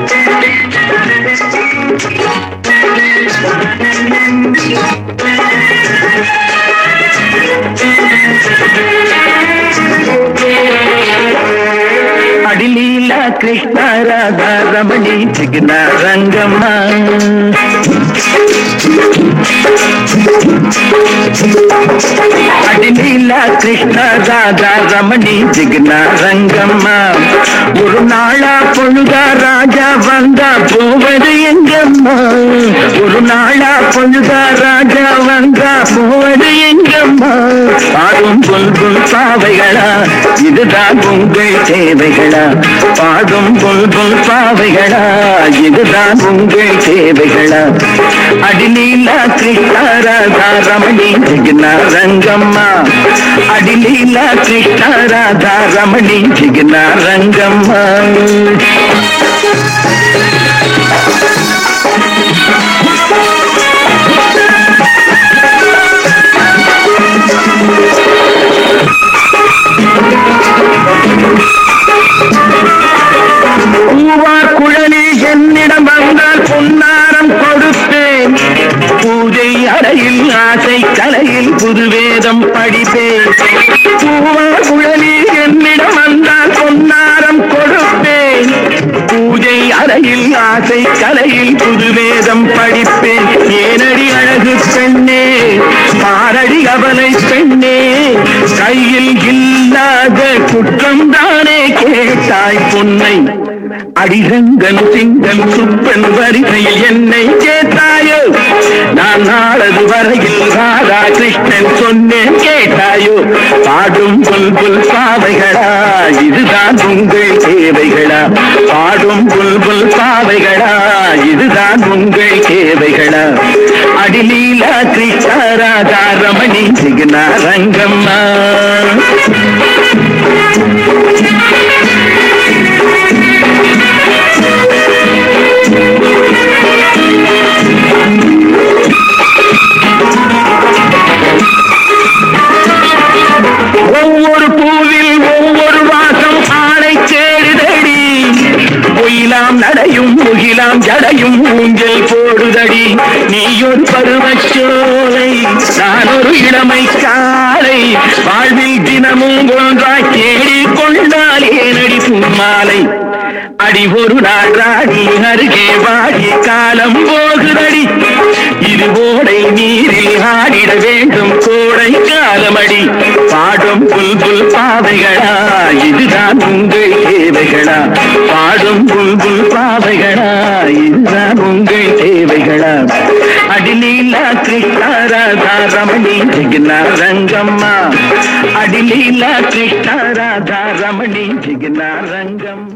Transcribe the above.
అడిలీల కృష్ణ రాధా రమణి చిగిన రంగమ్మ அடிநீல கிருஷ்ண ராதா ரமணி ஜிக்ன ரங்கம்மா ஒரு நாளா பொழுதா ராஜா வந்தா போவது எங்கம்மா ஒரு நாளா பொழுதா ராஜா வந்தா போவது எங்கம்மா பாடும் புல்புல் பாவைகளா இதுதான் உங்கள் தேவைகளா பாடும் புல்புல் பாவைகளா இதுதான் உங்கள் தேவைகளா அடிநீல கிருஷ்ண ராதா ரமணி ஜிக்ன రంగమ్మ అడిలీల కృష్ణ రాధా రమణి జిగిన రంగమ్మ பூவார் குழலி என்னிடம் வந்தால் பொன்னாரம் கொடுப்பேன் பூஜை அறையில் ஆசை கலையில் புதுவேதம் படிப்பேன் பூவார் குழலி என்னிடம் வந்தால் பொன்னாரம் கொடுப்பேன் பூஜை அறையில் ஆசை கலையில் புதுவேதம் படிப்பேன் ஏனடி அழகு பெண்ணே பாரடி அவலை பெண்ணே கையில் இல்லாத குற்றம் தானே கேட்டாய் பொன்னை அடிசங்கன் சிங்கன் சுப்பன் வரிசையில் என்னை கேட்டாயோ நான் நாளது வரையில் ராதா கிருஷ்ணன் சொன்னேன் கேட்டாயோ பாடும் புல் புல் பாவைகளா இதுதான் உங்கள் தேவைகளா பாடும் புல் புல் பாவைகளா இதுதான் உங்கள் தேவைகளா அடிலீலா கிருஷ்ண ராதா ரமணி சிக்னா ரங்கம்மா ஒவ்வொரு பூவில் ஒவ்வொரு வாசம் ஆளை தேடுதடி பொயிலாம் நடையும் முகிலாம் ஜடையும் ஊஞ்சல் போடுதடி நீ ஒரு பருவச்சோலை நான் ஒரு இளமை காலை வாழ்வில் தினமும் ஒன்றாய் தேடி கொண்டால் ஏனடி பூமாலை அடி ஒரு நாள் ராணி அருகே வாடி காலம் போகுதடி இது ஓடை நீரில் ஆடிட வேண்டும் கோடை காலமடி பாடும் புல் புல் பாவைகளா இதுதான் உங்கள் தேவைகளா பாடும் புல் புல் பாவைகளா இதுதான் உங்கள் தேவைகளா அடிலீலா கிருஷ்ண ராதா ரமணி ஜிக்னா ரங்கம்மா அடிலீலா கிருஷ்ண ராதா ரமணி ஜிக்னா ரங்கம்மா